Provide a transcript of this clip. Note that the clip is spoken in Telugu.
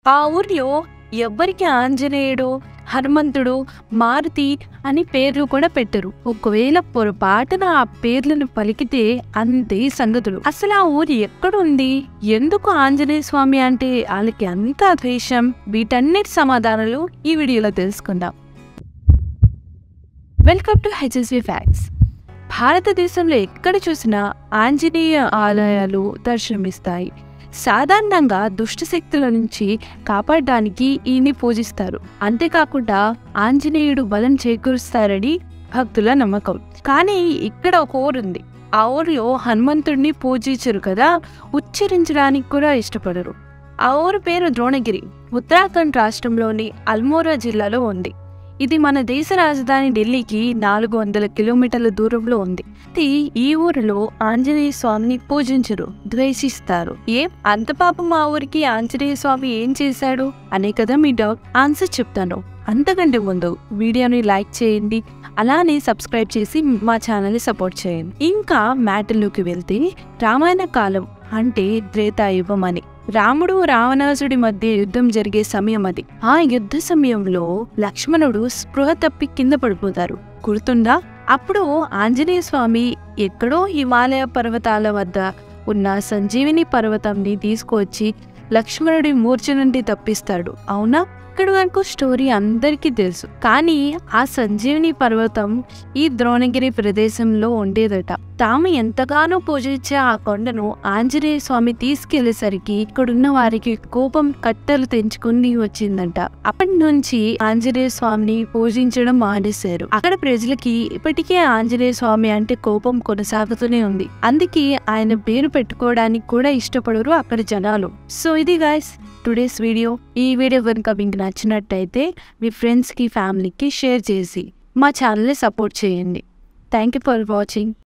ఆ ఊర్లో ఎవ్వరికి ఆంజనేయుడు హనుమంతుడు మారుతి అని పేర్లు కూడా పెట్టరు ఒకవేళ పొరపాటున ఆ పేర్లను పలికితే అంతే సంగతులు అసలు ఆ ఊరు ఎక్కడుంది ఎందుకు ఆంజనేయ స్వామి అంటే వాళ్ళకి అంత ద్వేషం వీటన్నిటి సమాధానాలు ఈ వీడియోలో తెలుసుకుందాం వెల్కమ్ టు హెచ్ఎస్వి ఫ్యాక్ట్స్ భారతదేశంలో ఎక్కడ చూసినా ఆంజనేయ ఆలయాలు దర్శనమిస్తాయి సాధారణంగా దుష్ట శక్తుల నుంచి కాపాడడానికి ఈయన్ని పూజిస్తారు అంతేకాకుండా ఆంజనేయుడు బలం చేకూరుస్తారని భక్తుల నమ్మకం కానీ ఇక్కడ ఒక ఊరుంది ఆ ఊరిలో హనుమంతుడిని పూజించరు కదా ఉచ్చరించడానికి కూడా ఇష్టపడరు ఆ ఊరు పేరు ద్రోణగిరి ఉత్తరాఖండ్ రాష్ట్రంలోని అల్మోరా జిల్లాలో ఉంది ఇది మన దేశ రాజధాని ఢిల్లీకి నాలుగు వందల కిలోమీటర్ల దూరంలో ఉంది అయితే ఈ ఊరిలో ఆంజనేయ స్వామిని పూజించరు ద్వేషిస్తారు ఏం అంత పాపం మా ఊరికి ఆంజనేయ స్వామి ఏం చేశాడు అనే కదా మీ డౌట్ ఆన్సర్ చెప్తాను అంతకంటే ముందు వీడియోని లైక్ చేయండి అలానే సబ్స్క్రైబ్ చేసి మా ఛానల్ని సపోర్ట్ చేయండి ఇంకా మ్యాటర్లోకి వెళ్తే రామాయణ కాలం అంటే త్రేతాయుగం అని రాముడు రావణాసుడి మధ్య యుద్ధం జరిగే సమయం అది ఆ యుద్ధ సమయంలో లక్ష్మణుడు స్పృహ తప్పి కింద పడిపోతారు గుర్తుందా అప్పుడు ఆంజనేయ స్వామి ఎక్కడో హిమాలయ పర్వతాల వద్ద ఉన్న సంజీవిని పర్వతంని తీసుకువచ్చి లక్ష్మణుడి మూర్ఛ నుండి తప్పిస్తాడు అవునా ఇక్కడ వరకు స్టోరీ అందరికీ తెలుసు కానీ ఆ సంజీవిని పర్వతం ఈ ద్రోణగిరి ప్రదేశంలో ఉండేదట తాము ఎంతగానో పూజించే ఆ కొండను ఆంజనేయ స్వామి తీసుకెళ్లేసరికి ఇక్కడున్న వారికి కోపం కట్టలు తెంచుకుని వచ్చిందంట అప్పటి నుంచి ఆంజనేయ స్వామిని పూజించడం మానేశారు అక్కడ ప్రజలకి ఇప్పటికే ఆంజనేయ స్వామి అంటే కోపం కొనసాగుతూనే ఉంది అందుకే ఆయన పేరు పెట్టుకోవడానికి కూడా ఇష్టపడరు అక్కడ జనాలు సో ఇది గాయస్ టుడేస్ వీడియో ఈ వీడియో కనుక మీకు నచ్చినట్టయితే మీ ఫ్రెండ్స్కి ఫ్యామిలీకి షేర్ చేసి మా ఛానల్ని సపోర్ట్ చేయండి థ్యాంక్ యూ ఫర్ వాచింగ్